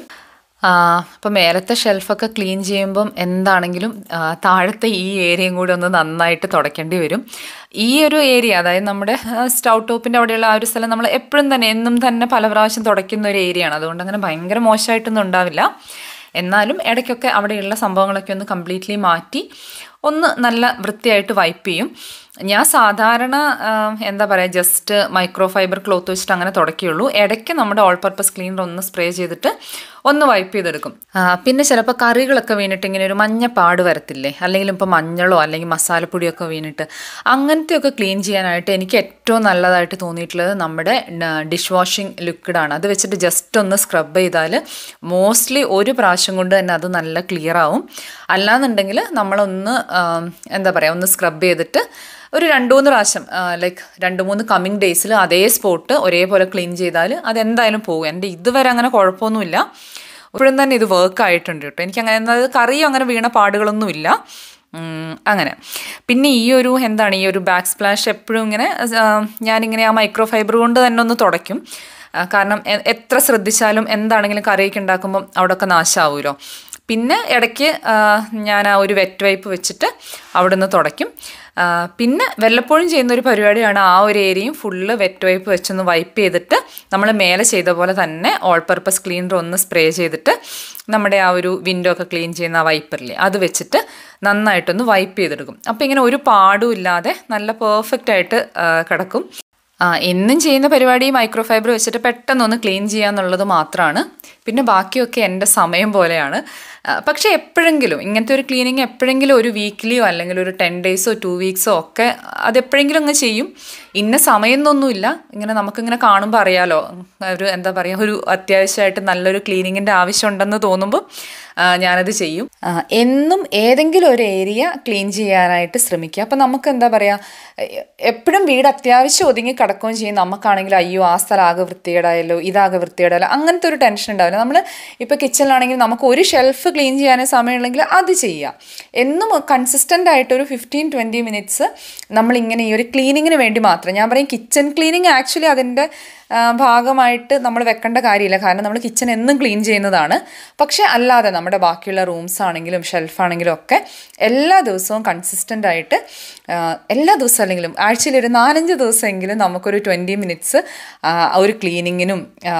അപ്പോൾ മേലത്തെ ഷെൽഫൊക്കെ ക്ലീൻ ചെയ്യുമ്പം എന്താണെങ്കിലും ആ, താഴത്തെ ഈ ഏരിയയും കൂടി ഒന്ന് നന്നായിട്ട് തുടയ്ക്കേണ്ടി വരും ഈ ഒരു ഏരിയ അതായത് നമ്മുടെ സ്റ്റൗ ടോപ്പിൻ്റെ അവിടെയുള്ള ആ ഒരു സ്ഥലം നമ്മൾ എപ്പോഴും തന്നെ എന്നും തന്നെ പല പ്രാവശ്യം തുടയ്ക്കുന്ന ഒരു ഏരിയയാണ് അതുകൊണ്ട് അങ്ങനെ ഭയങ്കര മോശമായിട്ടൊന്നും ഉണ്ടാവില്ല എന്നാലും ഇടയ്ക്കൊക്കെ അവിടെയുള്ള സംഭവങ്ങളൊക്കെ ഒന്ന് കംപ്ലീറ്റ്ലി മാറ്റി ഒന്ന് നല്ല വൃത്തിയായിട്ട് വൈപ്പ് ചെയ്യും ഞാൻ സാധാരണ ആ, എന്താ പറയുക ജസ്റ്റ് മൈക്രോ ഫൈബർ ക്ലോത്ത് വെച്ചിട്ട് അങ്ങനെ തുടക്കുകയുള്ളൂ ഇടയ്ക്ക് നമ്മുടെ ഓൾ പർപ്പസ് ക്ലീനർ ഒന്ന് സ്പ്രേ ചെയ്തിട്ട് ഒന്ന് വൈപ്പ് ചെയ്തെടുക്കും ആ, പിന്നെ ചിലപ്പോൾ കറികളൊക്കെ വീണിട്ട് ഇങ്ങനെ ഒരു മഞ്ഞ പാട് വരത്തില്ലേ അല്ലെങ്കിൽ ഇപ്പോൾ മഞ്ഞളോ അല്ലെങ്കിൽ മസാലപ്പൊടിയൊക്കെ വീണിട്ട് അങ്ങനത്തെയൊക്കെ ക്ലീൻ ചെയ്യാനായിട്ട് എനിക്ക് ഏറ്റവും നല്ലതായിട്ട് തോന്നിയിട്ടുള്ളത് നമ്മുടെ ഡിഷ് വാഷിംഗ് ലിക്വിഡാണ് അത് വെച്ചിട്ട് ജസ്റ്റ് ഒന്ന് സ്ക്രബ് ചെയ്താൽ മോസ്റ്റ്ലി ഒരു പ്രാവശ്യം കൊണ്ട് തന്നെ അത് നല്ല ക്ലിയർ ആവും അല്ലാന്നുണ്ടെങ്കിൽ നമ്മളൊന്ന് ആ, എന്താ പറയുക ഒന്ന് സ്ക്രബ് ചെയ്തിട്ട് ഒരു രണ്ട് മൂന്ന് പ്രാവശ്യം ലൈക്ക് രണ്ട് മൂന്ന് കമ്മിങ് ഡേയ്സിൽ അതേ സ്പോട്ട് ഒരേപോലെ ക്ലീൻ ചെയ്താൽ അതെന്തായാലും പോകും എൻ്റെ ഇതുവരെ അങ്ങനെ കുഴപ്പമൊന്നുമില്ല ഇപ്പോഴും തന്നെ ഇത് വർക്ക് ആയിട്ടുണ്ട് കേട്ടോ എനിക്ക് അങ്ങനെ എന്നാൽ കറിയോ അങ്ങനെ വീണ പാടുകളൊന്നുമില്ല ഉം, അങ്ങനെ പിന്നെ ഈ ഒരു എന്താണ് ഈ ഒരു ബാക്ക് സ്പ്ലാഷ് എപ്പോഴും ഇങ്ങനെ ആ, ഞാനിങ്ങനെ ആ മൈക്രോ ഫൈബർ കൊണ്ട് തന്നെ ഒന്ന് തുടയ്ക്കും ആ, കാരണം എ- എത്ര ശ്രദ്ധിച്ചാലും എന്താണെങ്കിലും കറിയൊക്കെ ഉണ്ടാക്കുമ്പം അവിടെയൊക്കെ നാശമാവുമല്ലോ പിന്നെ ഇടയ്ക്ക് ആ, ഞാൻ ആ ഒരു വെറ്റ് വൈപ്പ് വെച്ചിട്ട് അവിടെ നിന്ന് തുടയ്ക്കും ആ, പിന്നെ വല്ലപ്പോഴും ചെയ്യുന്ന ഒരു പരിപാടിയാണ് ആ ഒരു ഏരിയയും ഫുള്ള് വെറ്റ് വൈപ്പ് വെച്ചൊന്ന് വൈപ്പ് ചെയ്തിട്ട് നമ്മൾ മേലെ ചെയ്ത പോലെ തന്നെ ഓൾ പർപ്പസ് ക്ലീനർ ഒന്ന് സ്പ്രേ ചെയ്തിട്ട് നമ്മുടെ ആ ഒരു വിൻഡോ ഒക്കെ ക്ലീൻ ചെയ്യുന്ന ആ വൈപ്പറില്ലേ അത് വെച്ചിട്ട് നന്നായിട്ടൊന്ന് വൈപ്പ് ചെയ്തെടുക്കും അപ്പോൾ ഇങ്ങനെ ഒരു പാടും ഇല്ലാതെ നല്ല പെർഫെക്റ്റ് ആയിട്ട് ആ, കിടക്കും ആ എന്നും ചെയ്യുന്ന പരിപാടി മൈക്രോ ഫൈബർ വെച്ചിട്ട് പെട്ടെന്നൊന്ന് ക്ലീൻ ചെയ്യുക എന്നുള്ളത് മാത്രമാണ് പിന്നെ ബാക്കിയൊക്കെ എൻ്റെ സമയം പോലെയാണ് ആ, പക്ഷേ എപ്പോഴെങ്കിലും ഇങ്ങനത്തെ ഒരു ക്ലീനിങ് എപ്പോഴെങ്കിലും ഒരു വീക്ക്ലിയോ അല്ലെങ്കിൽ ഒരു ടെൻ ഡേയ്സോ ടു വീക്സോ ഒക്കെ അതെപ്പോഴെങ്കിലും അങ്ങ് ചെയ്യും ഇന്ന സമയം എന്നൊന്നുമില്ല ഇങ്ങനെ നമുക്കിങ്ങനെ കാണുമ്പോൾ അറിയാലോ ഒരു എന്താ പറയുക ഒരു അത്യാവശ്യമായിട്ട് നല്ലൊരു ക്ലീനിങ്ങിൻ്റെ ആവശ്യമുണ്ടെന്ന് തോന്നുമ്പോൾ ആ, ഞാനത് ചെയ്യും ആ, എന്നും ഏതെങ്കിലും ഒരു ഏരിയ ക്ലീൻ ചെയ്യാനായിട്ട് ശ്രമിക്കുക അപ്പം നമുക്ക് എന്താ പറയുക എപ്പോഴും വീട് അത്യാവശ്യം ഒതുങ്ങി കിടക്കുകയും ചെയ്യും നമുക്കാണെങ്കിൽ അയ്യോ ആ സ്ഥലം ആകെ വൃത്തികേടായല്ലോ ഇതാകെ വൃത്തികേടായല്ലോ അങ്ങനത്തെ ഒരു ടെൻഷൻ ഉണ്ടാവില്ല നമ്മൾ ഇപ്പോൾ കിച്ചണിലാണെങ്കിൽ നമുക്ക് ഒരു ഷെൽഫ് ക്ലീൻ ചെയ്യാനേ സമയമുണ്ടെങ്കിൽ അത് ചെയ്യുക എന്നും കൺസിസ്റ്റൻ്റ് ആയിട്ട് ഒരു ഫിഫ്റ്റീൻ ട്വൻറ്റി മിനിറ്റ്സ് നമ്മളിങ്ങനെ ഈ ഒരു ക്ലീനിങ്ങിന് വേണ്ടി മാത്രം ഞാൻ പറയും കിച്ചൺ ക്ലീനിങ് ആക്ച്വലി അതിൻ്റെ ആ, ഭാഗമായിട്ട് നമ്മൾ വെക്കേണ്ട കാര്യമില്ല കാരണം നമ്മൾ കിച്ചൺ എന്നും ക്ലീൻ ചെയ്യുന്നതാണ് പക്ഷേ അല്ലാതെ നമ്മുടെ ബാക്കിയുള്ള റൂംസ് ആണെങ്കിലും ഷെൽഫ് ആണെങ്കിലും ഒക്കെ എല്ലാ ദിവസവും കൺസിസ്റ്റൻ്റ് ആയിട്ട് ആ, എല്ലാ ദിവസവും അല്ലെങ്കിലും ആഴ്ചയിൽ ഒരു നാലഞ്ച് ദിവസമെങ്കിലും നമുക്കൊരു ട്വൻറ്റി മിനിറ്റ്സ് ഒരു ക്ലീനിങ്ങിനും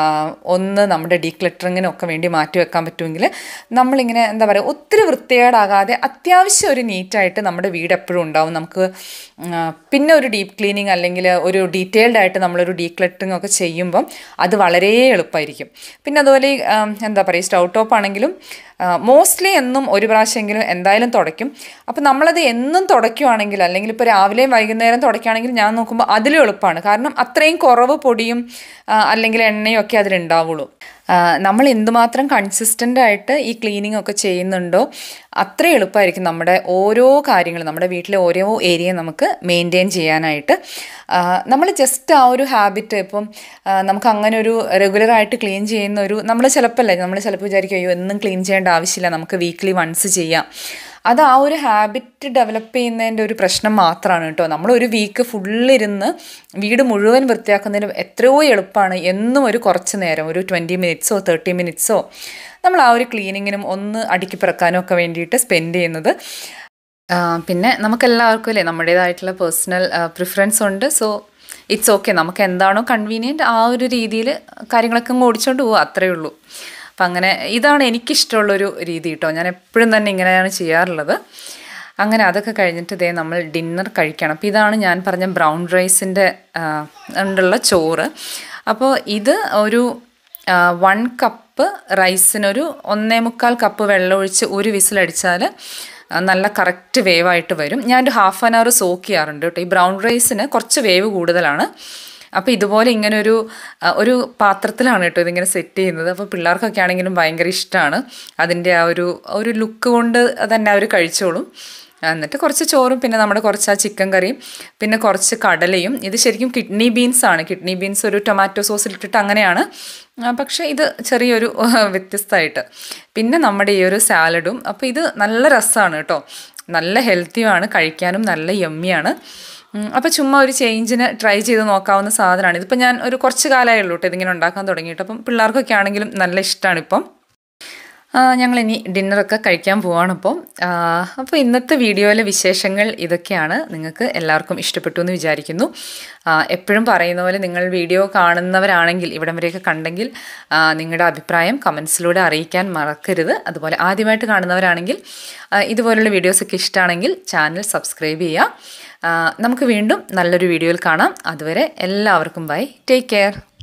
ഒന്ന് നമ്മുടെ ഡീക്ലറ്ററിങ്ങിനും ഒക്കെ വേണ്ടി മാറ്റി വെക്കാൻ പറ്റുമെങ്കിൽ നമ്മളിങ്ങനെ എന്താ പറയുക ഒത്തിരി വൃത്തികേടാകാതെ അത്യാവശ്യം ഒരു നീറ്റായിട്ട് നമ്മുടെ വീട് എപ്പോഴും ഉണ്ടാവും നമുക്ക് ആ, പിന്നെ ഒരു ഡീപ്പ് ക്ലീനിങ് അല്ലെങ്കിൽ ഒരു ഡീറ്റെയിൽഡ് ആയിട്ട് നമ്മളൊരു ഡീക്ലറ്ററിങ് ഒക്കെ ചെയ്യുമ്പം അത് വളരെ എളുപ്പമായിരിക്കും പിന്നെ അതുപോലെ ഈ, ആ, എന്താ പറയുക സ്റ്റൗ ടോപ്പ് ആണെങ്കിലും മോസ്റ്റ്ലി എന്നും ഒരു പ്രാവശ്യമെങ്കിലും എന്തായാലും തുടയ്ക്കും അപ്പോൾ നമ്മളത് എന്നും തുടയ്ക്കുവാണെങ്കിൽ അല്ലെങ്കിൽ ഇപ്പോൾ രാവിലെയും വൈകുന്നേരം തുടയ്ക്കുകയാണെങ്കിൽ ഞാൻ നോക്കുമ്പോൾ അതിലും എളുപ്പമാണ് കാരണം അത്രയും കുറവ് പൊടിയും ആ, അല്ലെങ്കിൽ എണ്ണയും ഒക്കെ അതിലുണ്ടാവുള്ളൂ ആ, നമ്മൾ എന്തുമാത്രം കൺസിസ്റ്റൻ്റ് ആയിട്ട് ഈ ക്ലീനിങ് ഒക്കെ ചെയ്യുന്നുണ്ടോ അത്ര എളുപ്പമായിരിക്കും നമ്മുടെ ഓരോ കാര്യങ്ങളും നമ്മുടെ വീട്ടിലെ ഓരോ ഏരിയ നമുക്ക് മെയിൻറ്റെയിൻ ചെയ്യാനായിട്ട് നമ്മൾ ജസ്റ്റ് ആ ഒരു ഹാബിറ്റ് ഇപ്പം ആ, നമുക്ക് അങ്ങനെ ഒരു റെഗുലറായിട്ട് ക്ലീൻ ചെയ്യുന്ന ഒരു നമ്മൾ ചിലപ്പോൾ അല്ലേ നമ്മൾ ചിലപ്പോൾ വിചാരിക്കും അയ്യോ എന്നും ക്ലീൻ ചെയ്യേണ്ട ആവശ്യമില്ല നമുക്ക് വീക്ക്ലി വൺസ് ചെയ്യാം അത് ആ ഒരു ഹാബിറ്റ് ഡെവലപ്പ് ചെയ്യുന്നതിൻ്റെ ഒരു പ്രശ്നം മാത്രമാണ് കേട്ടോ നമ്മൾ ഒരു വീക്ക് ഫുള്ളിരുന്ന് വീട് മുഴുവൻ വൃത്തിയാക്കുന്നതിന് എത്രയോ എളുപ്പമാണ് എന്നും ഒരു കുറച്ച് നേരം ഒരു ട്വൻറ്റി മിനിറ്റ്സോ തേർട്ടി മിനിറ്റ്സോ നമ്മൾ ആ ഒരു ക്ലീനിങ്ങിനും ഒന്ന് അടുക്കി പിറക്കാനും ഒക്കെ വേണ്ടിയിട്ട് സ്പെൻഡ് ചെയ്യുന്നത് ആ, പിന്നെ നമുക്കെല്ലാവർക്കും അല്ലേ നമ്മുടേതായിട്ടുള്ള പേഴ്സണൽ പ്രിഫറൻസ് ഉണ്ട് സോ ഇറ്റ്സ് ഓക്കെ നമുക്ക് എന്താണോ കൺവീനിയൻറ്റ് ആ ഒരു രീതിയിൽ കാര്യങ്ങളൊക്കെ അങ്ങ് ഓടിച്ചോണ്ട് പോവുക അത്രയേ ഉള്ളൂ അപ്പം അങ്ങനെ ഇതാണ് എനിക്കിഷ്ടമുള്ളൊരു രീതി കേട്ടോ ഞാൻ എപ്പോഴും തന്നെ ഇങ്ങനെയാണ് ചെയ്യാറുള്ളത് അങ്ങനെ അതൊക്കെ കഴിഞ്ഞിട്ട് ഇതേ നമ്മൾ ഡിന്നർ കഴിക്കണം അപ്പോൾ ഇതാണ് ഞാൻ പറഞ്ഞ ബ്രൗൺ റൈസിൻ്റെ കൊണ്ടുള്ള ചോറ് അപ്പോൾ ഇത് ഒരു വൺ കപ്പ് റൈസിനൊരു ഒന്നേ മുക്കാൽ കപ്പ് വെള്ളം ഒഴിച്ച് ഒരു വിസിലടിച്ചാൽ നല്ല കറക്റ്റ് വേവായിട്ട് വരും ഞാനൊരു ഹാഫ് ആൻ അവർ സോക്ക് ചെയ്യാറുണ്ട് കേട്ടോ ഈ ബ്രൗൺ റൈസിന് കുറച്ച് വേവ് കൂടുതലാണ് അപ്പോൾ ഇതുപോലെ ഇങ്ങനെ ഒരു ആ, ഒരു പാത്രത്തിലാണ് കേട്ടോ ഇതിങ്ങനെ സെറ്റ് ചെയ്യുന്നത് അപ്പോൾ പിള്ളേർക്കൊക്കെ ആണെങ്കിലും ഭയങ്കര ഇഷ്ടമാണ് അതിൻ്റെ ആ ഒരു ഒരു ലുക്ക് കൊണ്ട് തന്നെ അവർ കഴിച്ചോളും എന്നിട്ട് കുറച്ച് ചോറും പിന്നെ നമ്മുടെ കുറച്ച് ആ ചിക്കൻ കറിയും പിന്നെ കുറച്ച് കടലയും ഇത് ശരിക്കും കിഡ്നി ബീൻസ് ആണ് കിഡ്നി ബീൻസ് ഒരു ടൊമാറ്റോ സോസിൽ ഇട്ടിട്ട് അങ്ങനെയാണ് ആ, പക്ഷേ ഇത് ചെറിയൊരു വ്യത്യസ്തമായിട്ട് പിന്നെ നമ്മുടെ ഈ ഒരു സാലഡും അപ്പോൾ ഇത് നല്ല രസമാണ് കേട്ടോ നല്ല ഹെൽത്തിയുമാണ് കഴിക്കാനും നല്ല യമ്മിയാണ് അപ്പോൾ ചുമ്മാ ഒരു ചേഞ്ചിന് ട്രൈ ചെയ്ത് നോക്കാവുന്ന സാധനമാണ് ഇതിപ്പോൾ ഞാൻ ഒരു കുറച്ച് കാലമേ ഉള്ളൂ കേട്ടോ ഇതിങ്ങനെ ഉണ്ടാക്കാൻ തുടങ്ങിയിട്ട് അപ്പം പിള്ളേർക്കൊക്കെ ആണെങ്കിലും നല്ല ഇഷ്ടമാണ് ഇപ്പം ആ, ഞങ്ങളിനി ഡിന്നറൊക്കെ കഴിക്കാൻ പോവാണ് ഇപ്പോൾ അപ്പോൾ ഇന്നത്തെ വീഡിയോയിലെ വിശേഷങ്ങൾ ഇതൊക്കെയാണ് നിങ്ങൾക്ക് എല്ലാവർക്കും ഇഷ്ടപ്പെട്ടു എന്ന് വിചാരിക്കുന്നു ആ, എപ്പോഴും പറയുന്ന പോലെ നിങ്ങൾ വീഡിയോ കാണുന്നവരാണെങ്കിൽ ഇവിടം വരെയൊക്കെ കണ്ടെങ്കിൽ ആ, നിങ്ങളുടെ അഭിപ്രായം കമൻസിലൂടെ അറിയിക്കാൻ മറക്കരുത് അതുപോലെ ആദ്യമായിട്ട് കാണുന്നവരാണെങ്കിൽ ആ, ഇതുപോലുള്ള വീഡിയോസൊക്കെ ഇഷ്ടമാണെങ്കിൽ ചാനൽ സബ്സ്ക്രൈബ് ചെയ്യുക ആ, നമുക്ക് വീണ്ടും നല്ലൊരു വീഡിയോയിൽ കാണാം അതുവരെ എല്ലാവർക്കും ബൈ ടേക്ക് കെയർ